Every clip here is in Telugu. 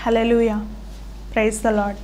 హలెలుయా ప్రైజ్ ద లాడ్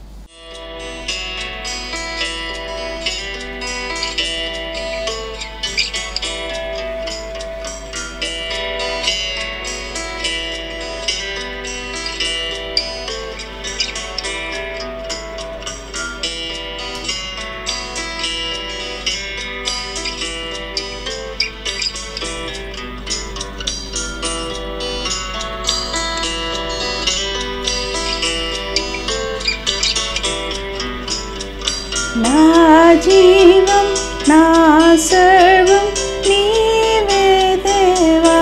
నా జీవం నా సర్వం నీవే దేవా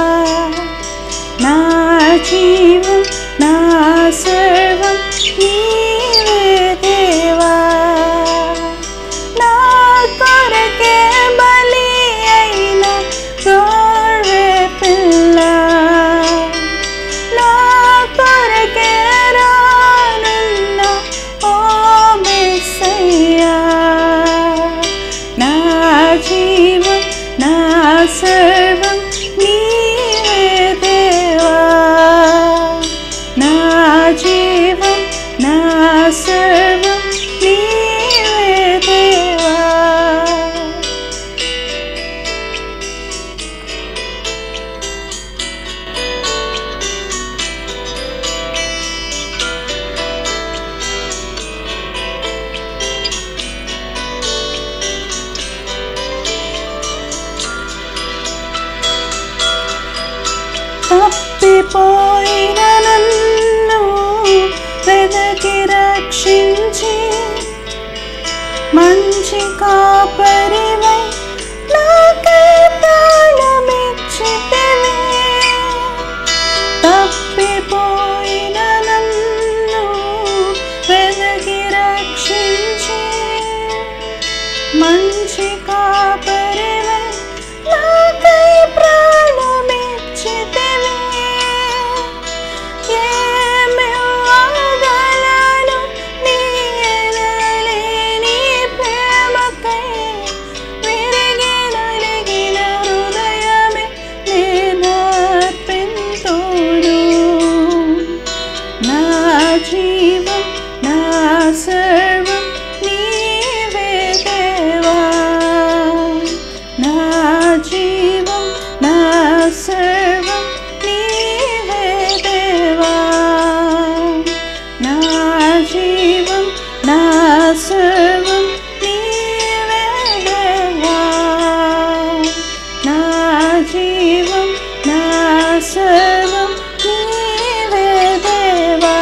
నా జీవం నా సర్వం నీవే దేవా నా కొరకే బలి అయిన గొర్రె పిల్ల నా కొరకే రానున్న ఓ మెస్సయ్యా నా జీవం నా సర్వం నీవే దేవా నా జీవం నా సర్వం నీవే దేవా తప్పిపోయిన నన్ను వెదకి రక్షించి మంచి కాపరివై నాకై ప్రాణమిచ్చితివి తప్పిపోయిన నన్ను వెదకి రక్షించి మంచి కాపరివై నాకై ప్రాణమిచ్చితివి ఏమివ్వగలను నీ ఎనలేని ప్రేమకై విరిగి నలిగిన హృదయమే నేనర్పింతును నా జీవం నా సర్వం నీవే దేవా నా జీవం నా సర్వం నీవే దేవా నా జీవం నా సర్వం నీవే దేవా నా జీవం నా సర్వం నీవే దేవా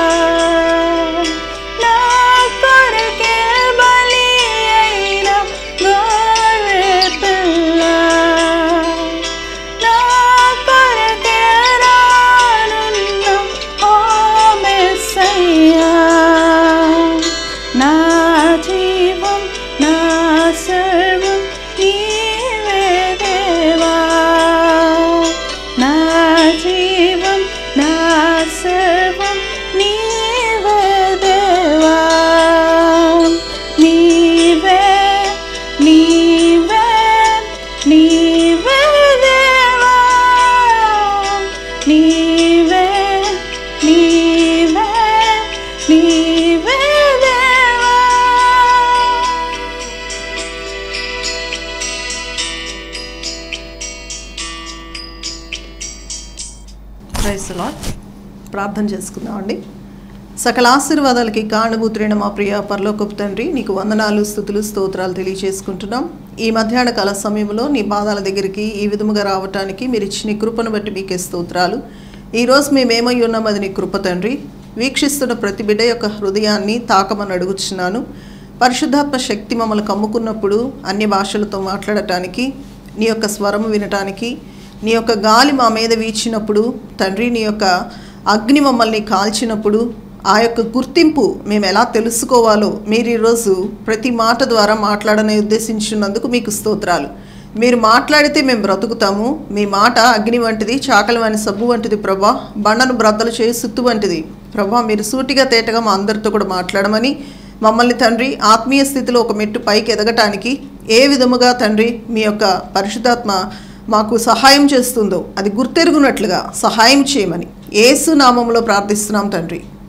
నా కొరకే బలి అయిన గొర్రె పిల్ల నా కొరకే రానున్న ఓ మెస్సయ్యా నా జీవం నా సర్వం నీవే దేవా నా జీవం నా సర్వం నీవే దేవా నీవే నీవే నీవే దేవా నీవే నీవే నీవే దేవా ప్రైస్ లాట్ ప్రార్థన చేసుకుందామండి సకల ఆశీర్వాదాలకి కారణభూతుడైన మా ప్రియ పరలోకపు తండ్రి నీకు వందనాలు స్థుతులు స్తోత్రాలు తెలియజేసుకుంటున్నాం ఈ మధ్యాహ్న కాల సమయంలో నీ పాదాల దగ్గరికి ఈ విధముగా రావటానికి మీరు ఇచ్చిన ఈ కృపను బట్టి మీకే స్తోత్రాలు ఈరోజు మేమేమై ఉన్నాం అది నీ కృప తండ్రి వీక్షిస్తున్న ప్రతి బిడ్డ యొక్క హృదయాన్ని తాకమని అడుగుచున్నాను పరిశుద్ధాత్మ శక్తి మమ్మల్ని కమ్ముకున్నప్పుడు అన్య భాషలతో మాట్లాడటానికి నీ యొక్క స్వరము వినటానికి నీ యొక్క గాలి మా మీద వీచినప్పుడు తండ్రి నీ యొక్క అగ్ని మమ్మల్ని కాల్చినప్పుడు ఆ యొక్క గుర్తింపు మేము ఎలా తెలుసుకోవాలో మీరు ఈరోజు ప్రతి మాట ద్వారా మాట్లాడని ఉద్దేశించినందుకు మీకు స్తోత్రాలు మీరు మాట్లాడితే మేము బ్రతుకుతాము మీ మాట అగ్ని వంటిది చాకలి వాని సబ్బు వంటిది ప్రభా బండను బ్రద్దలు చేయి సుత్తు వంటిది ప్రభా మీరు సూటిగా తేటగా మా అందరితో కూడా మాట్లాడమని మమ్మల్ని తండ్రి ఆత్మీయ స్థితిలో ఒక మెట్టు పైకి ఎదగటానికి ఏ విధముగా తండ్రి మీ యొక్క పరిశుద్ధాత్మ మాకు సహాయం చేస్తుందో అది గుర్తెరుగునట్లుగా సహాయం చేయమని ఏసు నామంలో ప్రార్థిస్తున్నాం తండ్రి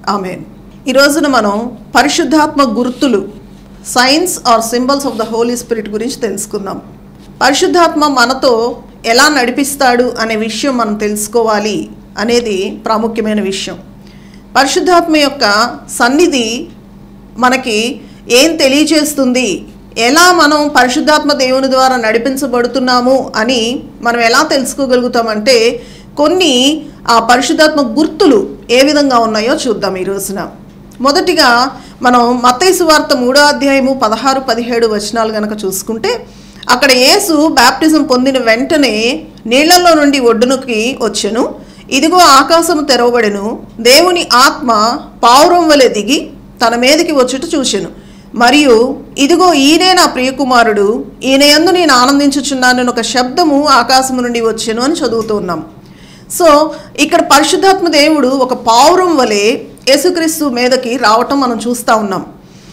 ఆమెన్ ఈ రోజున మనం పరిశుద్ధాత్మ గుర్తులు signs or symbols of the holy spirit గురించి తెలుసుకుందాం పరిశుద్ధాత్మ మనతో ఎలా నడిపిస్తాడు అనే విషయం మనం తెలుసుకోవాలి అనేది ప్రాముఖ్యమైన విషయం పరిశుద్ధాత్మ యొక్క సన్నిధి మనకి ఏం తెలియజేస్తుంది ఎలా మనం పరిశుద్ధాత్మ దేవుని ద్వారా నడిపించబడుతున్నాము అని మనం ఎలా తెలుసుకోగలుగుతామంటే కొన్ని ఆ పరిశుద్ధాత్మ గుర్తులు ఏ విధంగా ఉన్నాయో చూద్దాం ఈ రోజున మొదటిగా మనం మత్తైసు వార్త మూడో అధ్యాయము పదహారు పదిహేడు వచనాలు గనక చూసుకుంటే అక్కడ యేసు బాప్టిజం పొందిన వెంటనే నీళ్లలో నుండి ఒడ్డునకి వచ్చెను ఇదిగో ఆకాశము తెరవబడెను దేవుని ఆత్మ పావురం వలె దిగి తన మీదకి వచ్చుట చూచెను మరియు ఇదిగో ఈయనే నా ప్రియకుమారుడు ఈయన యందు నేను ఆనందించుచున్నానని ఒక శబ్దము ఆకాశము నుండి వచ్చెను అని చదువుతూ ఉన్నాం సో ఇక్కడ పరిశుద్ధాత్మ దేవుడు ఒక పావురం వలె యేసుక్రీస్తు మీదకి రావటం మనం చూస్తూ ఉన్నాం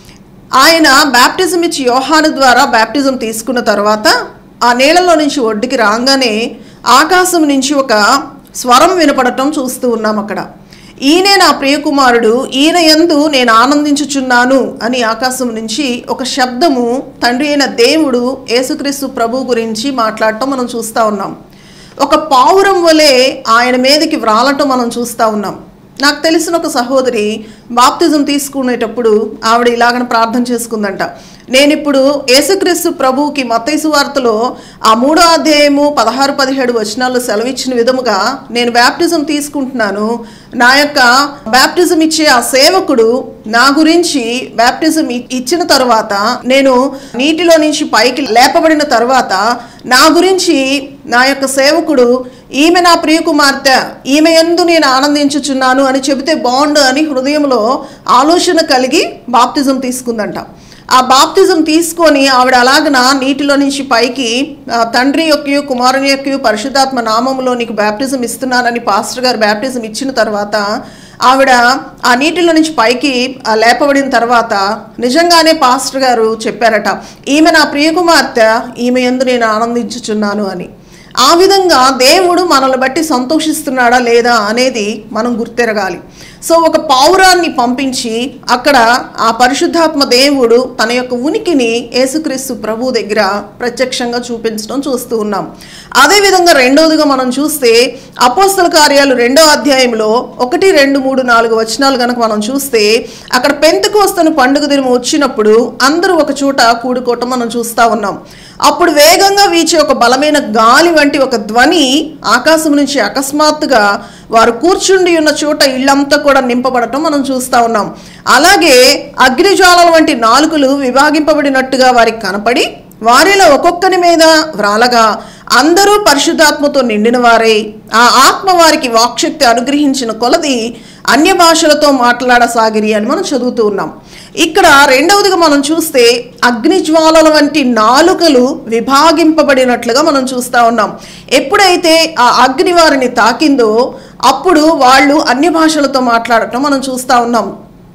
ఆయన బ్యాప్టిజం ఇచ్చి యోహాను ద్వారా బ్యాప్టిజం తీసుకున్న తర్వాత ఆ నీళ్ళలో నుంచి ఒడ్డుకి రాగానే ఆకాశం నుంచి ఒక స్వరం వినపడటం చూస్తూ ఉన్నాం అక్కడ ఈయనే నా ప్రియకుమారుడు ఈయన యందు నేను ఆనందించుచున్నాను అని ఆకాశం నుంచి ఒక శబ్దము తండ్రి అయిన దేవుడు యేసుక్రీస్తు ప్రభు గురించి మాట్లాడటం మనం చూస్తూ ఉన్నాం ఒక పావురం వలె ఆయన మీదకి వ్రాలటం మనం చూస్తూ ఉన్నాం నాకు తెలిసిన ఒక సహోదరి బాప్తిజం తీసుకునేటప్పుడు ఆవిడ ఇలాగన ప్రార్థన చేసుకుందంట నేను ఇప్పుడు యేసుక్రీస్తు ప్రభువుకి మత్తైసు వార్తలో ఆ మూడో అధ్యాయము పదహారు పదిహేడు వచనాల్లో సెలవిచ్చిన విధముగా నేను బ్యాప్టిజం తీసుకుంటున్నాను నా యొక్క బ్యాప్టిజం ఇచ్చే ఆ సేవకుడు నా గురించి బ్యాప్టిజం ఇ- ఇచ్చిన తర్వాత నేను నీటిలో నుంచి పైకి లేపబడిన తర్వాత నా గురించి నా యొక్క సేవకుడు ఈమె నా ప్రియకుమార్తె ఈమె ఎందు నేను ఆనందించుచున్నాను అని చెబితే బాగుండు అని హృదయంలో ఆలోచన కలిగి బాప్తిజం తీసుకుందంట ఆ బాప్తిజం తీసుకొని ఆవిడ అలాగన నీటిలో నుంచి పైకి ఆ, తండ్రి యొక్క కుమారుని యొక్క పరిశుద్ధాత్మ నామంలో నీకు బ్యాప్టిజం ఇస్తున్నానని పాస్టర్ గారు బ్యాప్టిజం ఇచ్చిన తర్వాత ఆవిడ ఆ నీటిలో నుంచి పైకి ఆ, లేపబడిన తర్వాత నిజంగానే పాస్టర్ గారు చెప్పారట ఈమె నా ప్రియకుమార్తె ఈమె ఎందు నేను ఆనందించుచున్నాను అని ఆ విధంగా దేవుడు మనల్ని బట్టి సంతోషిస్తున్నాడా లేదా అనేది మనం గుర్తెరగాలి సో ఒక పావురాన్ని పంపించి అక్కడ ఆ పరిశుద్ధాత్మ దేవుడు తన యొక్క ఉనికిని యేసుక్రీస్తు ప్రభు దగ్గర ప్రత్యక్షంగా చూపించడం చూస్తూ ఉన్నాం అదేవిధంగా రెండవదిగా మనం చూస్తే అపోస్తల కార్యాలు రెండో అధ్యాయంలో ఒకటి రెండు మూడు నాలుగు వచనాలు కనుక మనం చూస్తే అక్కడ పెంతకోస్తను పండుగ దినం వచ్చినప్పుడు అందరూ ఒక చోట కూడుకోవటం మనం చూస్తూ ఉన్నాం అప్పుడు వేగంగా వీచే ఒక బలమైన గాలి వంటి ఒక ధ్వని ఆకాశం నుంచి అకస్మాత్తుగా వారు కూర్చుండి ఉన్న చోట ఇల్లంతా కూడా నింపబడటం మనం చూస్తూ ఉన్నాం అలాగే అగ్నిజ్వాలల వంటి నాలుకలు విభాగింపబడినట్టుగా వారికి కనపడి వారిలో ఒక్కొక్కని మీద వ్రాలగా అందరూ పరిశుద్ధాత్మతో నిండిన వారే ఆ ఆత్మ వారికి వాక్శక్తి అనుగ్రహించిన కొలది అన్య భాషలతో మాట్లాడసాగిరి అని మనం చదువుతూ ఉన్నాం ఇక్కడ రెండవదిగా మనం చూస్తే అగ్నిజ్వాలల వంటి నాలుకలు విభాగింపబడినట్లుగా మనం చూస్తూ ఉన్నాం ఎప్పుడైతే ఆ అగ్ని వారిని తాకిందో అప్పుడు వాళ్ళు అన్య భాషలతో మాట్లాడటం మనం చూస్తూ ఉన్నాం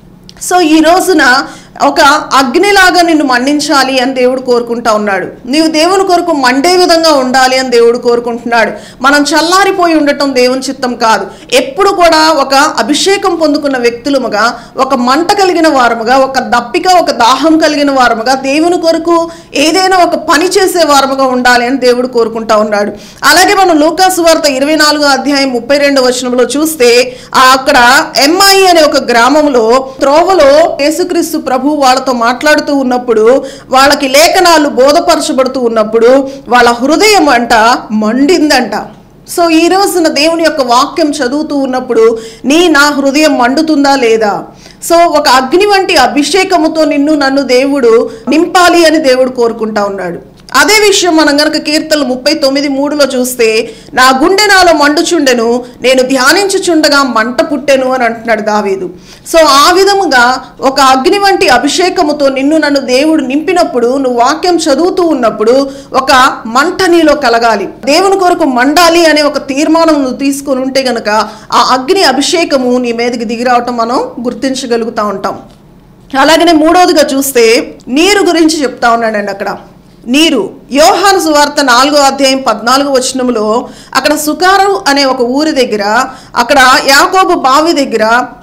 సో ఈ రోజున ఒక అగ్నిలాగా నిన్ను మండించాలి అని దేవుడు కోరుకుంటా ఉన్నాడు నీవు దేవుని కొరకు మండే విధంగా ఉండాలి అని దేవుడు కోరుకుంటున్నాడు మనం చల్లారిపోయి ఉండటం దేవుని చిత్తం కాదు ఎప్పుడు కూడా ఒక అభిషేకం పొందుకున్న వ్యక్తులముగా ఒక మంట కలిగిన వారముగా ఒక దప్పిక ఒక దాహం కలిగిన వారముగా దేవుని కొరకు ఏదైనా ఒక పని చేసే వారముగా ఉండాలి అని దేవుడు కోరుకుంటా ఉన్నాడు అలాగే మనం లూకాసు వార్త ఇరవై నాలుగో అధ్యాయం ముప్పై రెండు వచనంలో చూస్తే ఆ అక్కడ ఎంఐ అనే ఒక గ్రామంలో త్రోవలో యేసుక్రీస్తు ప్రభు వాళ్ళతో మాట్లాడుతూ ఉన్నప్పుడు వాళ్ళకి లేఖనాలు బోధపరచబడుతూ ఉన్నప్పుడు వాళ్ళ హృదయం అంట మండిందంట సో ఈ రోజున దేవుని యొక్క వాక్యం చదువుతూ ఉన్నప్పుడు నీ నా హృదయం మండుతుందా లేదా సో ఒక అగ్ని వంటి అభిషేకముతో నిన్ను నన్ను దేవుడు నింపాలి అని దేవుడు కోరుకుంటా ఉన్నాడు అదే విషయం మనం గనక కీర్తనలు ముప్పై తొమ్మిది మూడులో చూస్తే నా గుండె నాలో మండుచుండెను నేను ధ్యానించుచుండగా మంట పుట్టెను అని అంటున్నాడు దావీదు సో ఆ విధముగా ఒక అగ్ని వంటి అభిషేకముతో నిన్ను నన్ను దేవుడు నింపినప్పుడు నువ్వు వాక్యం చదువుతూ ఉన్నప్పుడు ఒక మంట నీలో కలగాలి దేవుని కొరకు మండాలి అనే ఒక తీర్మానం నువ్వు తీసుకొని ఉంటే గనక ఆ అగ్ని అభిషేకము నీ మీదకి దిగిరావటం మనం గుర్తించగలుగుతా ఉంటాం అలాగనే మూడవదిగా చూస్తే నీరు గురించి చెప్తా ఉన్నాడండి అక్కడ నీరు యోహాను సువార్త నాలుగో అధ్యాయం పద్నాలుగో వచనములో అక్కడ సుకారు అనే ఒక ఊరి దగ్గర అక్కడ యాకోబు బావి దగ్గర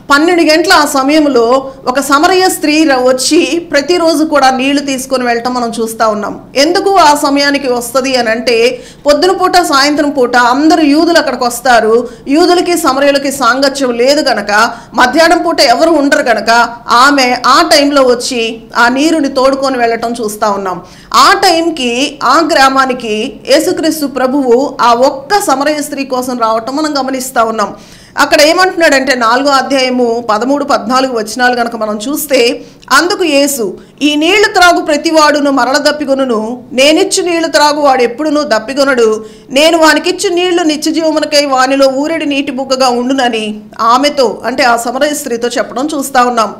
పన్నెండు గంటల ఆ సమయంలో ఒక సమరయ స్త్రీ ర- వచ్చి ప్రతిరోజు కూడా నీళ్లు తీసుకొని వెళ్ళటం మనం చూస్తూ ఉన్నాం ఎందుకు ఆ సమయానికి వస్తుంది అని అంటే పొద్దున పూట సాయంత్రం పూట అందరూ యూదులు అక్కడికి వస్తారు యూదులకి సమరయులకి సాంగత్యం లేదు గనక మధ్యాహ్నం పూట ఎవరు ఉండరు గనక ఆమె ఆ టైంలో వచ్చి ఆ నీరుని తోడుకొని వెళ్ళటం చూస్తూ ఉన్నాం ఆ టైంకి ఆ గ్రామానికి యేసుక్రీస్తు ప్రభువు ఆ ఒక్క సమరయ స్త్రీ కోసం రావటం మనం గమనిస్తూ ఉన్నాం అక్కడ ఏమంటున్నాడంటే నాలుగో అధ్యాయము పదమూడు పద్నాలుగు వచనాలు గనక మనం చూస్తే అందుకు యేసు ఈ నీళ్లు త్రాగు ప్రతివాడును మరల దప్పిగొనును నేనిచ్చు నీళ్లు త్రాగు వాడు ఎప్పుడునూ దప్పిగొనడు నేను వానికిచ్చు నీళ్లు నిత్యజీవమునకై వానిలో ఊరెడి నీటి బుగ్గగా ఉండునని ఆమెతో అంటే ఆ సమరయ స్త్రీతో చెప్పడం చూస్తా ఉన్నాం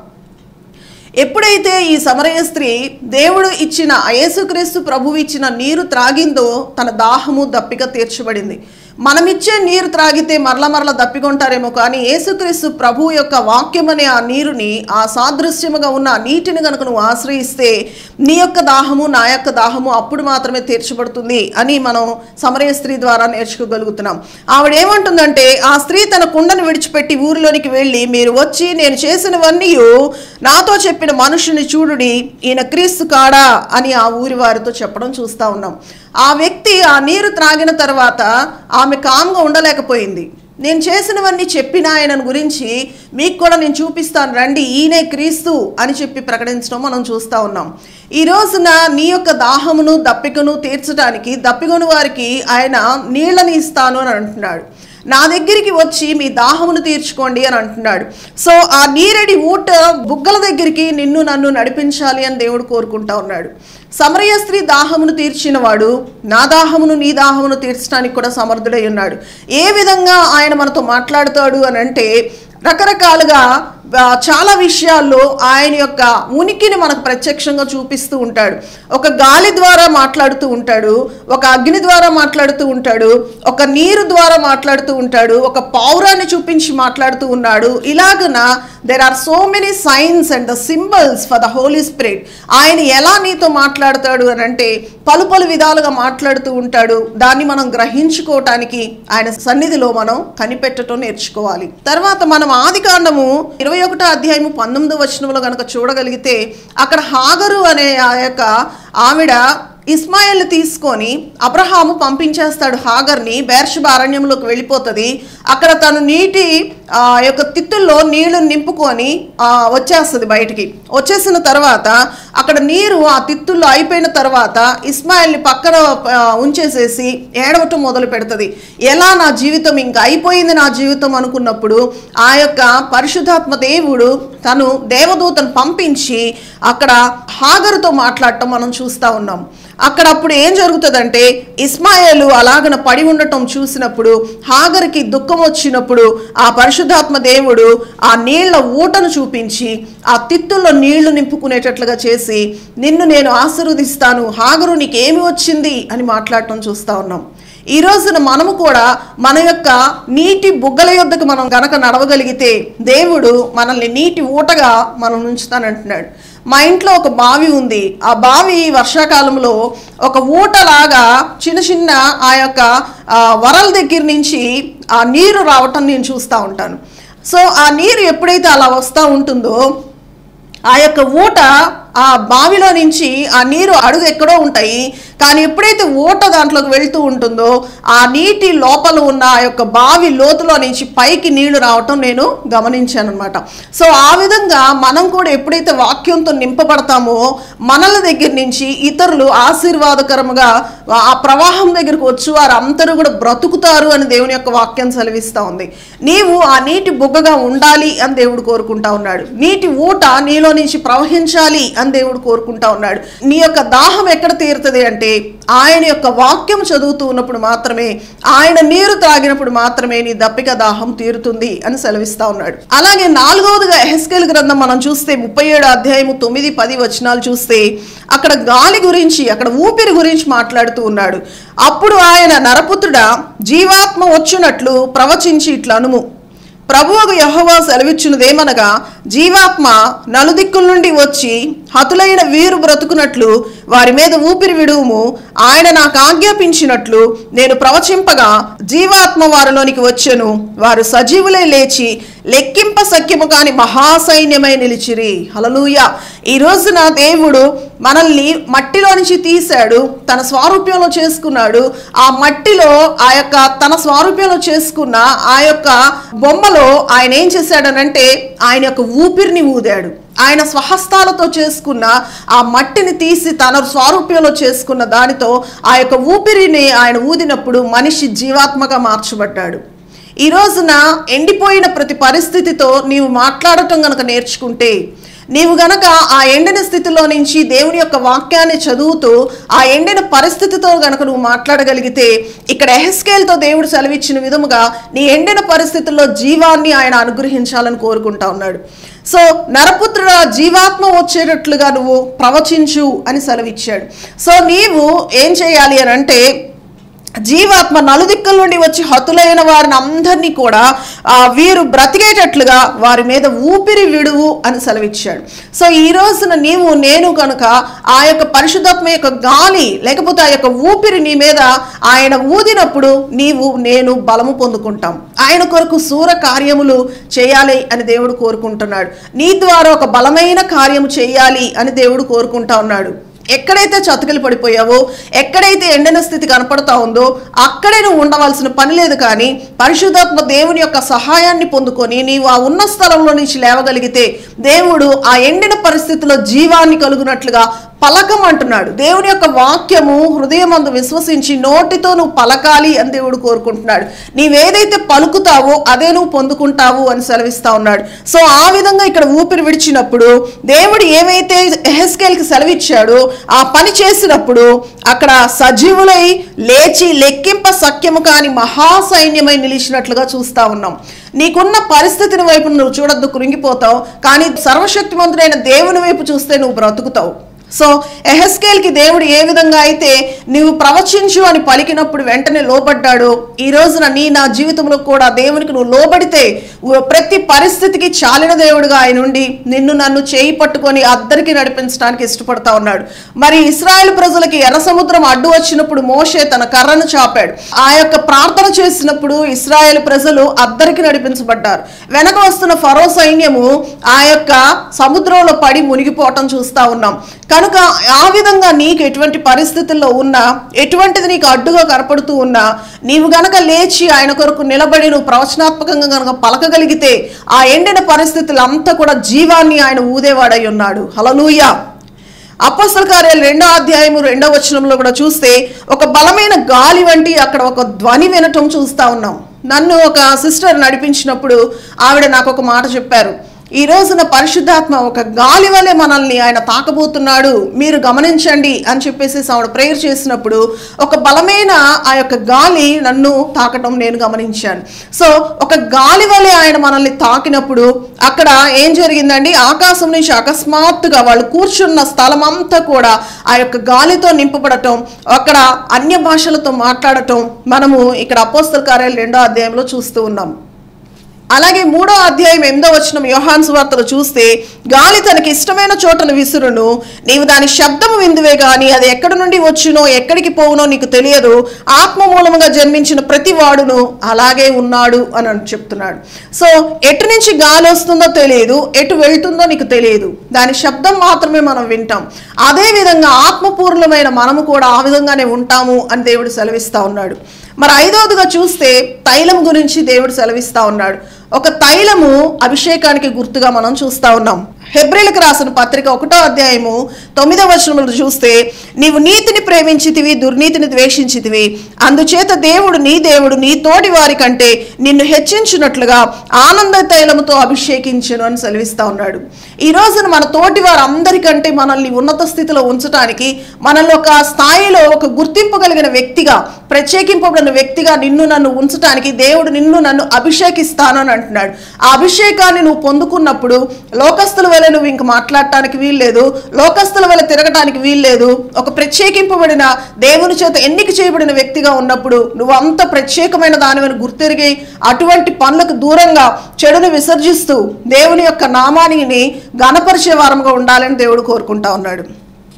ఎప్పుడైతే ఈ సమరయ స్త్రీ దేవుడు ఇచ్చిన యేసుక్రీస్తు ప్రభువు ఇచ్చిన నీరు త్రాగిందో తన దాహము దప్పిక తీర్చబడింది మనమిచ్చే నీరు త్రాగితే మరల మరల దప్పికొంటారేమో కానీ యేసుక్రీస్తు ప్రభువు యొక్క వాక్యం అనే ఆ నీరుని ఆ సాదృశ్యముగా ఉన్న ఆ నీటిని కనుక నువ్వు ఆశ్రయిస్తే నీ యొక్క దాహము నా యొక్క దాహము అప్పుడు మాత్రమే తీర్చబడుతుంది అని మనం సమరయ స్త్రీ ద్వారా నేర్చుకోగలుగుతున్నాం ఆవిడ ఏమంటుందంటే ఆ స్త్రీ తన కుండను విడిచిపెట్టి ఊరిలోనికి వెళ్ళి మీరు వచ్చి నేను చేసినవన్నీ నాతో చెప్పిన మనుషుని చూడుడి ఈయన క్రీస్తు కాడా అని ఆ ఊరి వారితో చెప్పడం చూస్తా ఉన్నాం ఆ వ్యక్తి ఆ నీరు త్రాగిన తర్వాత ఆమె కామ్గా ఉండలేకపోయింది నేను చేసినవన్నీ చెప్పిన ఆయన గురించి మీకు కూడా నేను చూపిస్తాను రండి ఈయనే క్రీస్తు అని చెప్పి ప్రకటించడం మనం చూస్తూ ఉన్నాం ఈ రోజున నీ యొక్క దాహమును దప్పికను తీర్చడానికి దప్పికొని వారికి ఆయన నీళ్ళని ఇస్తాను అని అంటున్నాడు నా దగ్గరికి వచ్చి మీ దాహమును తీర్చుకోండి అని అంటున్నాడు సో ఆ నీరడి ఊట బుగ్గల దగ్గరికి నిన్ను నన్ను నడిపించాలి అని దేవుడు కోరుకుంటా ఉన్నాడు సమరయ స్త్రీ దాహమును తీర్చినవాడు నా దాహమును నీ దాహమును తీర్చడానికి కూడా సమర్థుడై ఉన్నాడు ఏ విధంగా ఆయన మనతో మాట్లాడుతాడు అని అంటే రకరకాలుగా ఆ, చాలా విషయాల్లో ఆయన యొక్క ఉనికిని మనకు ప్రత్యక్షంగా చూపిస్తూ ఉంటాడు ఒక గాలి ద్వారా మాట్లాడుతూ ఉంటాడు ఒక అగ్ని ద్వారా మాట్లాడుతూ ఉంటాడు ఒక నీరు ద్వారా మాట్లాడుతూ ఉంటాడు ఒక పౌరాన్ని చూపించి మాట్లాడుతూ ఉన్నాడు ఇలాగన there are so many signs and the symbols for the holy spirit ఆయన ఎలా నీతో మాట్లాడతాడు అని అంటే పలు పలు విధాలుగా మాట్లాడుతూ ఉంటాడు దాన్ని మనం గ్రహించుకోవటానికి ఆయన సన్నిధిలో మనం కనిపెట్టడం నేర్చుకోవాలి తర్వాత మనం ఆది కాండము ఇరవై ఒకటో అధ్యాయము పంతొమ్మిదో వచనంలో కనుక చూడగలిగితే అక్కడ హాగరు అనే ఆ యొక్క ఆవిడ ఇస్మాయిల్ తీసుకొని అబ్రహాము పంపించేస్తాడు హాగర్ని బేర్షబ అరణ్యంలోకి వెళ్ళిపోతుంది అక్కడ తను నీటి ఆ యొక్క తిత్తుల్లో నీళ్లు నింపుకొని ఆ, వచ్చేస్తుంది బయటికి వచ్చేసిన తర్వాత అక్కడ నీరు ఆ తిత్తుల్లో అయిపోయిన తర్వాత ఇస్మాయిల్ని పక్కన ఆ, ఉంచేసేసి ఏడవటం మొదలు పెడుతుంది ఎలా నా జీవితం ఇంకా అయిపోయింది నా జీవితం అనుకున్నప్పుడు ఆ యొక్క పరిశుద్ధాత్మ దేవుడు తను దేవదూతను పంపించి అక్కడ హాగరుతో మాట్లాడటం మనం చూస్తూ ఉన్నాం అక్కడ అప్పుడు ఏం జరుగుతుందంటే ఇస్మాయిలు అలాగన పడి ఉండటం చూసినప్పుడు హాగర్కి దుఃఖం వచ్చినప్పుడు ఆ పరిశుద్ధాత్మ దేవుడు ఆ నీళ్ల ఊటను చూపించి ఆ తిత్తుల్లో నీళ్లు నింపుకునేటట్లుగా చేసి నిన్ను నేను ఆశీర్వదిస్తాను హాగరు నీకేమి వచ్చింది అని మాట్లాడటం చూస్తా ఉన్నాం ఈ రోజున మనము కూడా మన యొక్క నీటి బుగ్గల యొద్దకు మనం గనక నడవగలిగితే దేవుడు మనల్ని నీటి ఊటగా మనం ఉంచుతానంటున్నాడు మా ఇంట్లో ఒక బావి ఉంది ఆ బావి వర్షాకాలంలో ఒక ఊటలాగా చిన్న చిన్న ఆ యొక్క ఆ, వరల దగ్గర నుంచి ఆ నీరు రావటం నేను చూస్తూ ఉంటాను సో ఆ నీరు ఎప్పుడైతే అలా వస్తూ ఉంటుందో ఆ యొక్క ఊట ఆ బావిలో నుంచి ఆ నీరు అడుగు ఎక్కడో ఉంటాయి కానీ ఎప్పుడైతే ఊట దాంట్లోకి వెళ్తూ ఉంటుందో ఆ నీటి లోపల ఉన్న ఆ యొక్క బావి లోతులో నుంచి పైకి నీళ్లు రావటం నేను గమనించాను అనమాట సో ఆ విధంగా మనం కూడా ఎప్పుడైతే వాక్యంతో నింపబడతామో మనల దగ్గర నుంచి ఇతరులు ఆశీర్వాదకరముగా ఆ ప్రవాహం దగ్గరకు వచ్చి వారు అందరూ కూడా బ్రతుకుతారు అని దేవుని యొక్క వాక్యం సెలవిస్తూ ఉంది నీవు ఆ నీటి బుగ్గగా ఉండాలి అని దేవుడు కోరుకుంటా ఉన్నాడు నీటి ఊట నీలో నుంచి ప్రవహించాలి అని దేవుడు కోరుకుంటా ఉన్నాడు నీ యొక్క దాహం ఎక్కడ తీరుతుంది అంటే ఆయన యొక్క వాక్యం చదువుతూ ఉన్నప్పుడు మాత్రమే ఆయన నీరు త్రాగినప్పుడు మాత్రమే నీ దప్పిక దాహం తీరుతుంది అని సెలవిస్తా ఉన్నాడు అలాగే నాలుగవదిగా ఎహెస్కేల్ గ్రంథం మనం చూస్తే ముప్పై ఏడు అధ్యాయము తొమ్మిది పది వచనాలు చూస్తే అక్కడ గాలి గురించి అక్కడ ఊపిరి గురించి మాట్లాడుతూ ఉన్నాడు అప్పుడు ఆయన నరపుత్రుడా జీవాత్మ వచ్చునట్లు ప్రవచించి ఇట్లా అనుము ప్రభువుకు యహోవా సెలవిచ్చినదేమనగా జీవాత్మ నలుదిక్కుల నుండి వచ్చి హతులైన వీరు బ్రతుకునట్లు వారి మీద ఊపిరి విడువుము ఆయన నాకు ఆజ్ఞాపించినట్లు నేను ప్రవచింపగా జీవాత్మ వారిలోనికి వచ్చెను వారు సజీవులై లేచి లెక్కింప సఖ్యము కాని మహాసైన్యమై నిలిచిరి హలలుయ ఈ రోజున దేవుడు మనల్ని మట్టిలో నుంచి తీశాడు తన స్వారూప్యంలో చేసుకున్నాడు ఆ మట్టిలో ఆ యొక్క తన స్వారూప్యంలో చేసుకున్న ఆ యొక్క బొమ్మలో ఆయన ఏం చేశాడనంటే ఆయన యొక్క ఊపిరిని ఊదాడు ఆయన స్వహస్తాలతో చేసుకున్న ఆ మట్టిని తీసి తన స్వారూప్యంలో చేసుకున్న దానితో ఆ యొక్క ఊపిరిని ఆయన ఊదినప్పుడు మనిషి జీవాత్మగా మార్చబడ్డాడు ఈ రోజున ఎండిపోయిన ప్రతి పరిస్థితితో నీవు మాట్లాడటం గనక నేర్చుకుంటే నీవు గనక ఆ ఎండిన స్థితిలో నుంచి దేవుని యొక్క వాక్యాన్ని చదువుతూ ఆ ఎండిన పరిస్థితితో గనక నువ్వు మాట్లాడగలిగితే ఇక్కడ ఎహెస్కేల్తో దేవుడు సెలవిచ్చిన విధముగా నీ ఎండిన పరిస్థితుల్లో జీవాన్ని ఆయన అనుగ్రహించాలని కోరుకుంటా ఉన్నాడు సో నరపుత్రుడ జీవాత్మ వచ్చేటట్లుగా నువ్వు ప్రవచించు అని సెలవిచ్చాడు సో నీవు ఏం చేయాలి అని అంటే జీవాత్మ నలుదిక్కుల నుండి వచ్చి హతులైన వారిని అందరినీ కూడా ఆ, వీరు బ్రతికేటట్లుగా వారి మీద ఊపిరి విడువు అని సెలవిచ్చాడు సో ఈ రోజున నీవు నేను కనుక ఆ యొక్క పరిశుద్ధాత్మ యొక్క గాలి లేకపోతే ఆ యొక్క ఊపిరి నీ మీద ఆయన ఊదినప్పుడు నీవు నేను బలము పొందుకుంటాం ఆయన కొరకు సూర కార్యములు చేయాలి అని దేవుడు కోరుకుంటున్నాడు నీ ద్వారా ఒక బలమైన కార్యము చేయాలి అని దేవుడు కోరుకుంటా ఉన్నాడు ఎక్కడైతే చతుకులు పడిపోయావో ఎక్కడైతే ఎండిన స్థితి కనపడతా ఉందో అక్కడే నువ్వు ఉండవలసిన పని లేదు కానీ పరిశుద్ధాత్మ దేవుని యొక్క సహాయాన్ని పొందుకొని నీవు ఆ ఉన్న స్థలంలో నుంచి లేవగలిగితే దేవుడు ఆ ఎండిన పరిస్థితిలో జీవాన్ని కలుగునట్లుగా పలకం అంటున్నాడు దేవుని యొక్క వాక్యము హృదయం అందు విశ్వసించి నోటితో నువ్వు పలకాలి అని దేవుడు కోరుకుంటున్నాడు నీవేదైతే పలుకుతావో అదే నువ్వు పొందుకుంటావు అని సెలవిస్తా ఉన్నాడు సో ఆ విధంగా ఇక్కడ ఊపిరి విడిచినప్పుడు దేవుడు ఏమైతే ఎహెస్కేల్కి సెలవిచ్చాడో ఆ పని చేసినప్పుడు అక్కడ సజీవులై లేచి లెక్కింప సఖ్యము కాని మహాసైన్యమై నిలిచినట్లుగా చూస్తా ఉన్నాం నీకున్న పరిస్థితిని వైపు నువ్వు చూడొద్దు కృంగిపోతావు కానీ సర్వశక్తిమంతుడైన దేవుని వైపు చూస్తే నువ్వు బ్రతుకుతావు సో ఎహెస్కేల్కి దేవుడు ఏ విధంగా అయితే నీవు ప్రవచించు అని పలికినప్పుడు వెంటనే లోబడ్డాడు ఈ రోజున నీ నా జీవితంలో కూడా దేవునికి నువ్వు లోబడితే ఉ- ప్రతి పరిస్థితికి చాలిన దేవుడుగా ఆయన ఉండి నిన్ను నన్ను చేయి పట్టుకొని అద్దరికి నడిపించడానికి ఇష్టపడతా ఉన్నాడు మరి ఇస్రాయేల్ ప్రజలకి ఎర్ర సముద్రం అడ్డు వచ్చినప్పుడు మోషే తన కర్రను చాపాడు ఆ యొక్క ప్రార్థన చేసినప్పుడు ఇస్రాయేల్ ప్రజలు అద్దరికి నడిపించబడ్డారు వెనక వస్తున్న ఫరో సైన్యము ఆ యొక్క సముద్రంలో పడి మునిగిపోవటం చూస్తా ఉన్నాం కనుక ఆ విధంగా నీకు ఎటువంటి పరిస్థితుల్లో ఉన్నా ఎటువంటిది నీకు అడ్డుగా కనపడుతూ ఉన్నా నీవు గనక లేచి ఆయన కొరకు నిలబడి నువ్వు ప్రవచనాత్మకంగా గనక పలకగలిగితే ఆ ఎండిన పరిస్థితులు అంతా కూడా జీవాన్ని ఆయన ఊదేవాడై ఉన్నాడు హలలుయా అపస్తల కార్యాలు రెండో అధ్యాయము రెండో వచనంలో కూడా చూస్తే ఒక బలమైన గాలి వంటి అక్కడ ఒక ధ్వని వినటం చూస్తా ఉన్నాం నన్ను ఒక సిస్టర్ నడిపించినప్పుడు ఆవిడ నాకు ఒక మాట చెప్పారు ఈ రోజున పరిశుద్ధాత్మ ఒక గాలి వలె మనల్ని ఆయన తాకబోతున్నాడు మీరు గమనించండి అని చెప్పేసి ఆవిడ ప్రేయర్ చేసినప్పుడు ఒక బలమైన ఆ యొక్క గాలి నన్ను తాకటం నేను గమనించాను సో ఒక గాలి వలె ఆయన మనల్ని తాకినప్పుడు అక్కడ ఏం జరిగిందండి ఆకాశం నుంచి అకస్మాత్తుగా వాళ్ళు కూర్చున్న స్థలం అంతా కూడా ఆ యొక్క గాలితో నింపబడటం అక్కడ అన్య భాషలతో మాట్లాడటం మనము ఇక్కడ అపోస్తల కార్యాలు రెండో అధ్యాయంలో చూస్తూ ఉన్నాం అలాగే మూడో అధ్యాయం ఎనిమిదో వచ్చిన యోహాన్ సువార్తలు చూస్తే గాలి తనకి ఇష్టమైన చోటను విసురును నీవు దాని శబ్దము విందువే గాని అది ఎక్కడి నుండి వచ్చునో ఎక్కడికి పోవునో నీకు తెలియదు ఆత్మ మూలముగా జన్మించిన ప్రతి వాడును అలాగే ఉన్నాడు అని అని చెప్తున్నాడు సో ఎటు నుంచి గాలి వస్తుందో తెలియదు ఎటు వెళ్తుందో నీకు తెలియదు దాని శబ్దం మాత్రమే మనం వింటాం అదే విధంగా ఆత్మపూర్ణమైన మనము కూడా ఆ విధంగానే ఉంటాము అని దేవుడు సెలవిస్తా ఉన్నాడు మరి ఐదవదిగా చూస్తే తైలం గురించి దేవుడు సెలవిస్తా ఉన్నాడు ఒక తైలము అభిషేకానికి గుర్తుగా మనం చూస్తా ఉన్నాం హెబ్రిలకు రాసిన పత్రిక ఒకటో అధ్యాయము తొమ్మిదవ వచనములు చూస్తే నీవు నీతిని ప్రేమించితివి దుర్నీతిని ద్వేషించితివి అందుచేత దేవుడు నీ దేవుడు నీ తోటి వారి కంటే నిన్ను హెచ్చించినట్లుగా ఆనంద తైలముతో అభిషేకించను అని సెలవిస్తా ఉన్నాడు ఈ రోజున మన తోటి వారందరికంటే మనల్ని ఉన్నత స్థితిలో ఉంచడానికి మనల్ని ఒక స్థాయిలో ఒక గుర్తింపు కలిగిన వ్యక్తిగా ప్రత్యేకింపబడిన వ్యక్తిగా నిన్ను నన్ను ఉంచడానికి దేవుడు నిన్ను నన్ను అభిషేకిస్తాను అని అంటున్నాడు ఆ అభిషేకాన్ని నువ్వు పొందుకున్నప్పుడు లోకస్తుల వల్ల నువ్వు ఇంక మాట్లాడటానికి వీల్లేదు లోకస్తుల వల్ల తిరగటానికి వీల్లేదు ఒక ప్రత్యేకింపబడిన దేవుని చేత ఎన్నిక చేయబడిన వ్యక్తిగా ఉన్నప్పుడు నువ్వు అంత ప్రత్యేకమైన దానివని గుర్తెరిగి అటువంటి పనులకు దూరంగా చెడును విసర్జిస్తూ దేవుని యొక్క నామానిని గణపరిచే వారంగా ఉండాలని దేవుడు కోరుకుంటా ఉన్నాడు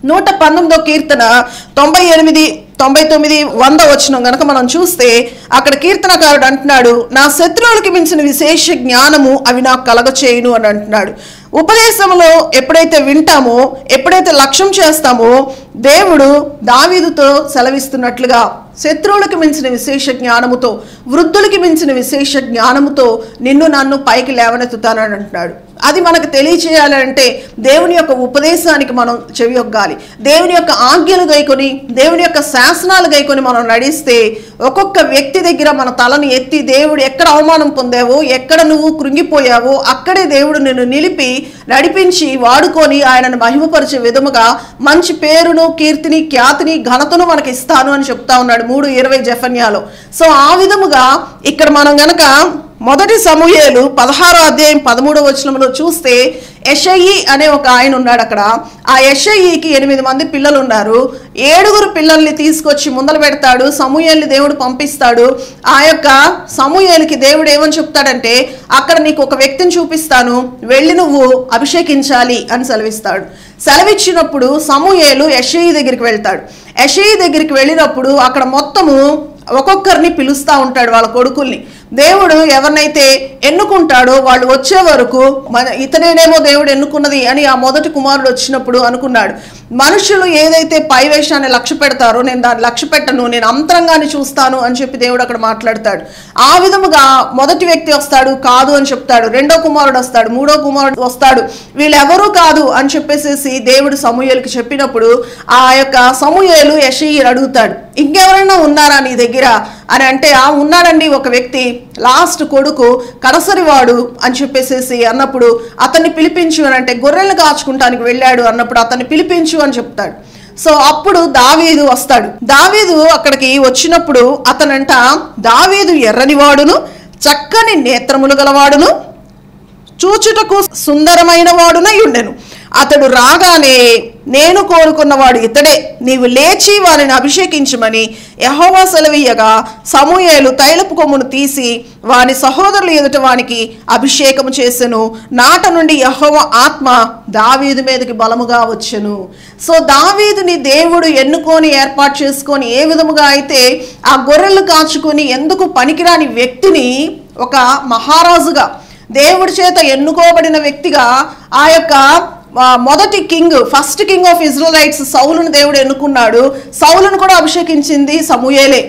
నూట పంతొమ్మిదో కీర్తన తొంభై ఎనిమిది తొంభై తొమ్మిది వంద వచ్చిన గనక మనం చూస్తే అక్కడ కీర్తనకారుడు అంటున్నాడు నా శత్రువులకి మించిన విశేష జ్ఞానము అవి నాకు కలగచేయును అని అంటున్నాడు ఉపదేశంలో ఎప్పుడైతే వింటామో ఎప్పుడైతే లక్ష్యం చేస్తామో దేవుడు దావీదుతో సెలవిస్తున్నట్లుగా శత్రువులకు మించిన విశేష జ్ఞానముతో వృద్ధులకి మించిన విశేష జ్ఞానముతో నిన్ను నన్ను పైకి లేవనెత్తుతానని అంటున్నాడు అది మనకు తెలియచేయాలంటే దేవుని యొక్క ఉపదేశానికి మనం చెవియొగ్గాలి దేవుని యొక్క ఆజ్ఞలు గైకొని దేవుని యొక్క శాసనాలు గైకొని మనం నడిస్తే ఒక్కొక్క వ్యక్తి దగ్గర మన తలను ఎత్తి దేవుడు ఎక్కడ అవమానం పొందావో ఎక్కడ నువ్వు కృంగిపోయావో అక్కడే దేవుడు నిన్ను నిలిపి నడిపించి వాడుకొని ఆయనను మహిమపరిచే విధముగా మంచి పేరును కీర్తిని ఖ్యాతిని ఘనతను మనకి ఇస్తాను అని చెప్తా ఉన్నాడు మూడు ఇరవై జఫన్యాలో సో ఆ విధముగా ఇక్కడ మనం గనక మొదటి సమూహేలు పదహారో అధ్యాయం పదమూడవ వచనంలో చూస్తే యషయి అనే ఒక ఆయన ఉన్నాడు అక్కడ ఆ యషయికి ఎనిమిది మంది పిల్లలు ఉన్నారు ఏడుగురు పిల్లల్ని తీసుకొచ్చి ముందలు పెడతాడు సమూహల్ని దేవుడు పంపిస్తాడు ఆ యొక్క సమూహేలకి దేవుడు ఏమని చెప్తాడంటే అక్కడ నీకు ఒక వ్యక్తిని చూపిస్తాను వెళ్ళి నువ్వు అభిషేకించాలి అని సెలవిస్తాడు సెలవిచ్చినప్పుడు సమూహేలు యషయి దగ్గరికి వెళ్తాడు యషయి దగ్గరికి వెళ్ళినప్పుడు అక్కడ మొత్తము ఒక్కొక్కరిని పిలుస్తూ ఉంటాడు వాళ్ళ కొడుకుల్ని దేవుడు ఎవరినైతే ఎన్నుకుంటాడో వాళ్ళు వచ్చే వరకు మన ఇతనేనేమో దేవుడు ఎన్నుకున్నది అని ఆ మొదటి కుమారుడు వచ్చినప్పుడు అనుకున్నాడు మనుషులు ఏదైతే పై వేషాన్ని లక్ష్య పెడతారో నేను దాన్ని లక్ష్య పెట్టను నేను అంతరంగాన్ని చూస్తాను అని చెప్పి దేవుడు అక్కడ మాట్లాడతాడు ఆ విధముగా మొదటి వ్యక్తి వస్తాడు కాదు అని చెప్తాడు రెండో కుమారుడు వస్తాడు మూడో కుమారుడు వస్తాడు వీళ్ళెవరూ కాదు అని చెప్పేసేసి దేవుడు సమూహలకి చెప్పినప్పుడు ఆ యొక్క సమూహలు యషయ్యని అడుగుతాడు ఇంకెవరైనా ఉన్నారా నీ దగ్గర అని అంటే ఆ ఉన్నాడండి ఒక వ్యక్తి లాస్ట్ కొడుకు కడసరివాడు అని చెప్పేసేసి అన్నప్పుడు అతన్ని పిలిపించు అని అంటే గొర్రెలు కాచుకుంటానికి వెళ్ళాడు అన్నప్పుడు అతన్ని పిలిపించు అని చెప్తాడు సో అప్పుడు దావీదు వస్తాడు దావీదు అక్కడికి వచ్చినప్పుడు అతనంట దావీదు ఎర్రనివాడును చక్కని నేత్రములు గలవాడును చూచుటకు సుందరమైన వాడునై ఉండెను అతడు రాగానే నేను కోరుకున్నవాడు ఇతడే నీవు లేచి వారిని అభిషేకించమని యహోవా సెలవీయగా సమూయేలు తైలపు కొమ్మును తీసి వాని సహోదరులు ఎదుట వానికి అభిషేకము చేసెను నాట నుండి యహోవ ఆత్మ దావీదు మీదకి బలముగా వచ్చెను సో దావీదుని దేవుడు ఎన్నుకొని ఏర్పాటు చేసుకొని ఏ విధముగా అయితే ఆ గొర్రెలు కాచుకొని ఎందుకు పనికిరాని వ్యక్తిని ఒక మహారాజుగా దేవుడి చేత ఎన్నుకోబడిన వ్యక్తిగా ఆ యొక్క ఆ, మొదటి king first king of Israelites సౌలును దేవుడు ఎన్నుకున్నాడు సౌలును కూడా అభిషేకించింది సమూయేలే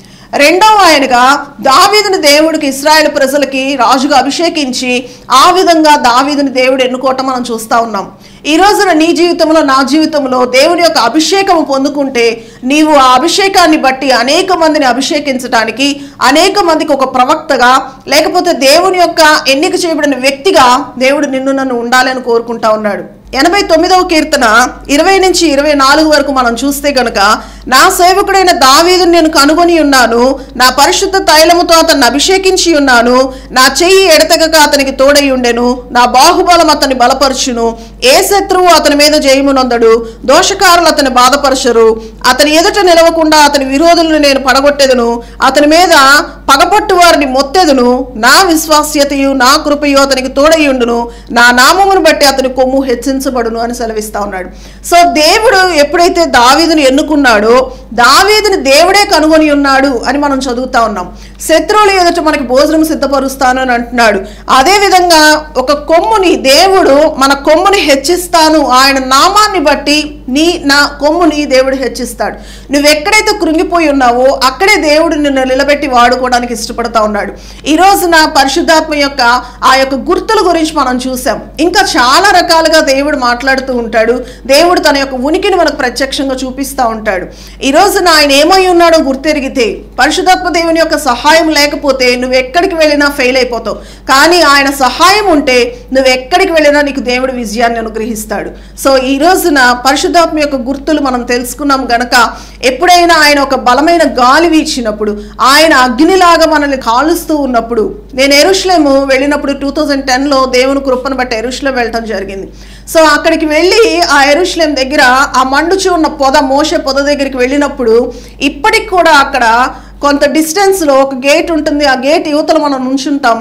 రెండవ ఆయనగా దావీదుని దేవుడికి ఇస్రాయేల్ ప్రజలకి రాజుగా అభిషేకించి ఆ విధంగా దావీదుని దేవుడు ఎన్నుకోవటం మనం చూస్తా ఉన్నాం ఈ రోజున నీ జీవితంలో నా జీవితంలో దేవుని యొక్క అభిషేకం పొందుకుంటే నీవు ఆ అభిషేకాన్ని బట్టి అనేక మందిని అభిషేకించడానికి అనేక మందికి ఒక ప్రవక్తగా లేకపోతే దేవుని యొక్క ఎన్నిక చేయబడిన వ్యక్తిగా దేవుడు నిన్ను నన్ను ఉండాలని కోరుకుంటా ఉన్నాడు ఎనభై తొమ్మిదవ కీర్తన ఇరవై నుంచి ఇరవై నాలుగు వరకు మనం చూస్తే గనుక నా సేవకుడైన దావీదుని నేను కనుగొని ఉన్నాను నా పరిశుద్ధ తైలముతో అతన్ని అభిషేకించి ఉన్నాను నా చెయ్యి ఎడతెగక అతనికి తోడై ఉండెను నా బాహుబలం అతన్ని బలపరచును ఏ శత్రువు అతని మీద జయమునొందడు దోషకారులు అతని బాధపరచరు అతని ఎదుట నిలవకుండా అతని విరోధులను నేను పడగొట్టెదను అతని మీద పగపట్టు వారిని మొత్తెదును నా విశ్వాస్యతయు నా కృపయు అతనికి తోడయ్యుండును నా నామమును బట్టి అతని కొమ్ము హెచ్చించబడును అని సెలవిస్తా ఉన్నాడు సో దేవుడు ఎప్పుడైతే దావీదుని ఎన్నుకున్నాడో దావీదుని దేవుడే కనుగొని ఉన్నాడు అని మనం చదువుతా ఉన్నాం శత్రువుల ఎదుట మనకి భోజనం సిద్ధపరుస్తాను అని అంటున్నాడు అదే విధంగా ఒక కొమ్ముని దేవుడు మన కొమ్ముని హెచ్చిస్తాను ఆయన నామాన్ని బట్టి నీ నా కొమ్ముని దేవుడు హెచ్చిస్తాడు నువ్వు ఎక్కడైతే కృంగిపోయి ఉన్నావో అక్కడే దేవుడు నిన్ను నిలబెట్టి వాడుకోవడానికి ఇష్టపడతా ఉన్నాడు ఈ రోజు నా పరిశుద్ధాత్మ యొక్క ఆ యొక్క గుర్తుల గురించి మనం చూసాం ఇంకా చాలా రకాలుగా దేవుడు మాట్లాడుతూ ఉంటాడు దేవుడు తన యొక్క ఉనికిని మనకు ప్రత్యక్షంగా చూపిస్తూ ఉంటాడు ఈ రోజున ఆయన ఏమై ఉన్నాడో గుర్తెరిగితే పరిశుధాత్మ దేవుని యొక్క సహాయం లేకపోతే నువ్వు ఎక్కడికి వెళ్ళినా ఫెయిల్ అయిపోతావు కానీ ఆయన సహాయం ఉంటే నువ్వు ఎక్కడికి వెళ్ళినా నీకు దేవుడు విజయాన్ని అనుగ్రహిస్తాడు సో ఈ రోజున పరిశుద్ధాత్మ యొక్క గుర్తులు మనం తెలుసుకున్నాం గనక ఎప్పుడైనా ఆయన ఒక బలమైన గాలి వీచినప్పుడు ఆయన అగ్నిలాగా మనల్ని కాలుస్తూ ఉన్నప్పుడు నేను ఎరుషులేము వెళ్ళినప్పుడు టూ థౌజండ్ టెన్లో దేవుని కృపను బట్టి ఎరుషులేం వెళ్ళటం జరిగింది సో అక్కడికి వెళ్ళి ఆ ఎరుషులేం దగ్గర ఆ మండుచు ఉన్న పొద మోసే పొద దగ్గరికి వెళ్ళినప్పుడు ఇప్పటికి కూడా అక్కడ కొంత డిస్టెన్స్లో ఒక గేట్ ఉంటుంది ఆ గేట్ యువతలు మనం నుంచుంటాము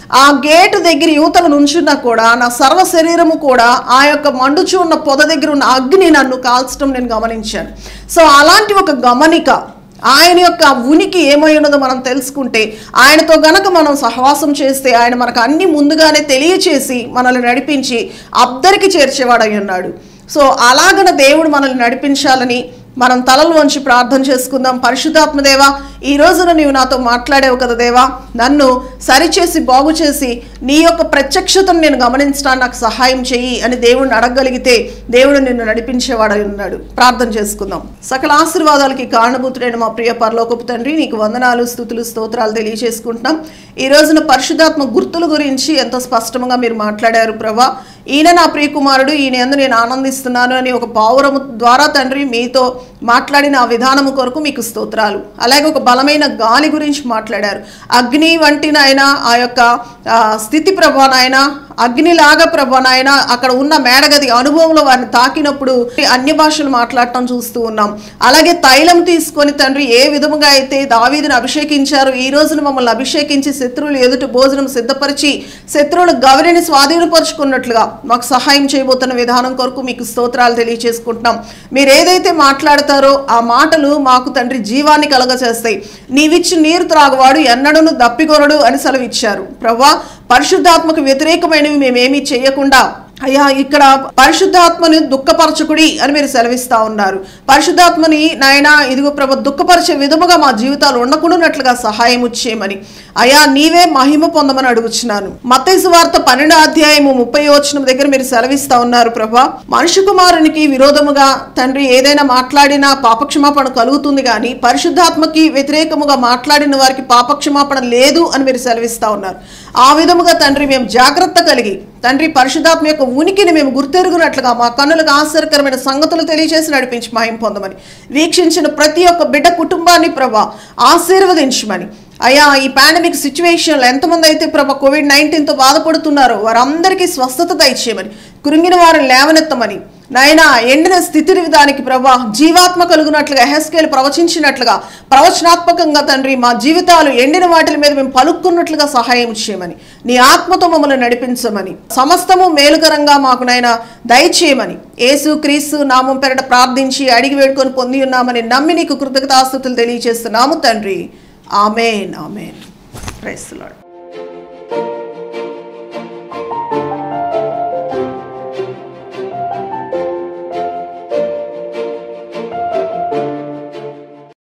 ఆ గేటు దగ్గర యువతలు నుంచున్నా కూడా నా సర్వ శరీరము కూడా ఆ యొక్క మండుచు ఉన్న పొద దగ్గర ఉన్న అగ్ని నన్ను కాల్చడం నేను గమనించాను సో అలాంటి ఒక గమనిక ఆయన యొక్క ఉనికి ఏమై ఉన్నదో మనం తెలుసుకుంటే ఆయనతో గనక మనం సహవాసం చేస్తే ఆయన మనకు అన్ని ముందుగానే తెలియచేసి మనల్ని నడిపించి అద్దరికి చేర్చేవాడై ఉన్నాడు సో అలాగన దేవుడు మనల్ని నడిపించాలని మనం తలలు వంచి ప్రార్థన చేసుకుందాం పరిశుద్ధాత్మ దేవా ఈ రోజున నీవు నాతో మాట్లాడేవు కదా దేవా నన్ను సరిచేసి బాగు చేసి నీ యొక్క ప్రత్యక్షతను నేను గమనించడానికి నాకు సహాయం చెయ్యి అని దేవుడిని అడగగలిగితే దేవుడు నిన్ను నడిపించేవాడై ఉన్నాడు ప్రార్థన చేసుకుందాం సకల ఆశీర్వాదాలకి కారణభూతుడైన మా ప్రియ పరలోకపు తండ్రి నీకు వందనాలు స్థుతులు స్తోత్రాలు తెలియజేసుకుంటున్నాం ఈ రోజున పరిశుధాత్మ గుర్తుల గురించి ఎంతో స్పష్టంగా మీరు మాట్లాడారు ప్రభా ఈయన నా ప్రియకుమారుడు ఈయన ఎందు నేను ఆనందిస్తున్నాను అని ఒక పావురము ద్వారా తండ్రి మీతో మాట్లాడిన ఆ విధానము కొరకు మీకు స్తోత్రాలు అలాగే ఒక బలమైన గాలి గురించి మాట్లాడారు అగ్ని వంటి నాయన ఆ యొక్క ఆ, స్థితి ప్రభానైనా అగ్నిలాగా ప్రభానైనా అక్కడ ఉన్న మేడగది అనుభవంలో వారిని తాకినప్పుడు అన్య భాషలు మాట్లాడటం చూస్తూ ఉన్నాం అలాగే తైలం తీసుకొని తండ్రి ఏ విధముగా అయితే దావీదుని అభిషేకించారు ఈ రోజున మమ్మల్ని అభిషేకించి శత్రువులు ఎదుట భోజనం సిద్ధపరిచి శత్రువులు గవరిని స్వాధీనపరుచుకున్నట్లుగా మాకు సహాయం చేయబోతున్న విధానం కొరకు మీకు స్తోత్రాలు తెలియచేసుకుంటున్నాం మీరు ఏదైతే మాట్లాడతారో ఆ మాటలు మాకు తండ్రి జీవాన్ని కలగచేస్తాయి నీవిచ్చి నీరు త్రాగువాడు ఎన్నడను దప్పికొనడు అని సెలవిచ్చారు ప్రవ్వా పరిశుద్ధాత్మకు వ్యతిరేకమైనవి మేమేమీ చేయకుండా అయ్యా ఇక్కడ పరిశుద్ధాత్మని దుఃఖపరచకుడి అని మీరు సెలవిస్తా ఉన్నారు పరిశుద్ధాత్మని నాయన ఇదిగో ప్రభ దుఃఖపరిచే విధముగా మా జీవితాలు ఉండకుండానట్లుగా సహాయం చేయమని అయ్యా నీవే మహిమ పొందమని అడుగుచున్నాను మత్తైసు వార్త పన్నెండో అధ్యాయము ముప్పై వచనం దగ్గర మీరు సెలవిస్తా ఉన్నారు ప్రభా మనుషు కుమారునికి విరోధముగా తండ్రి ఏదైనా మాట్లాడినా పాపక్షమాపణ కలుగుతుంది కానీ పరిశుద్ధాత్మకి వ్యతిరేకముగా మాట్లాడిన వారికి పాపక్షమాపణ లేదు అని మీరు సెలవిస్తా ఉన్నారు ఆ విధముగా తండ్రి మేము జాగ్రత్త కలిగి తండ్రి పరిశుధాత్మ యొక్క ఉనికిని మేము గుర్తెరుగునట్లుగా మా కన్నులకు ఆశ్చర్యకరమైన సంగతులు తెలియజేసి నడిపించి మాయం పొందమని వీక్షించిన ప్రతి ఒక్క బిడ్డ కుటుంబాన్ని ప్రభా ఆశీర్వదించమని అయ్యా ఈ పాండమిక్ సిచ్యువేషన్లో ఎంతమంది అయితే ప్రభా కోవిడ్ నైన్టీన్తో బాధపడుతున్నారో వారందరికీ స్వస్థత దయచేయమని కృంగిన వారిని లేవనెత్తమని నాయన ఎండిన స్థితి దానికి ప్రభా జీవాత్మ కలుగునట్లుగా హెస్కేలు ప్రవచించినట్లుగా ప్రవచనాత్మకంగా తండ్రి మా జీవితాలు ఎండిన వాటి మీద మేము పలుక్కున్నట్లుగా సహాయం చేయమని నీ ఆత్మతో మమ్మల్ని నడిపించమని సమస్తము మేలుకరంగా మాకు నాయన దయచేయమని యేసు క్రీస్తు నామం పెరట ప్రార్థించి అడిగి వేడుకొని పొంది ఉన్నామని నమ్మి నీకు కృతజ్ఞతాస్తుతులు తెలియజేస్తున్నాము తండ్రి ఆమెన్ ఆమెన్ ప్రైస్ లార్డ్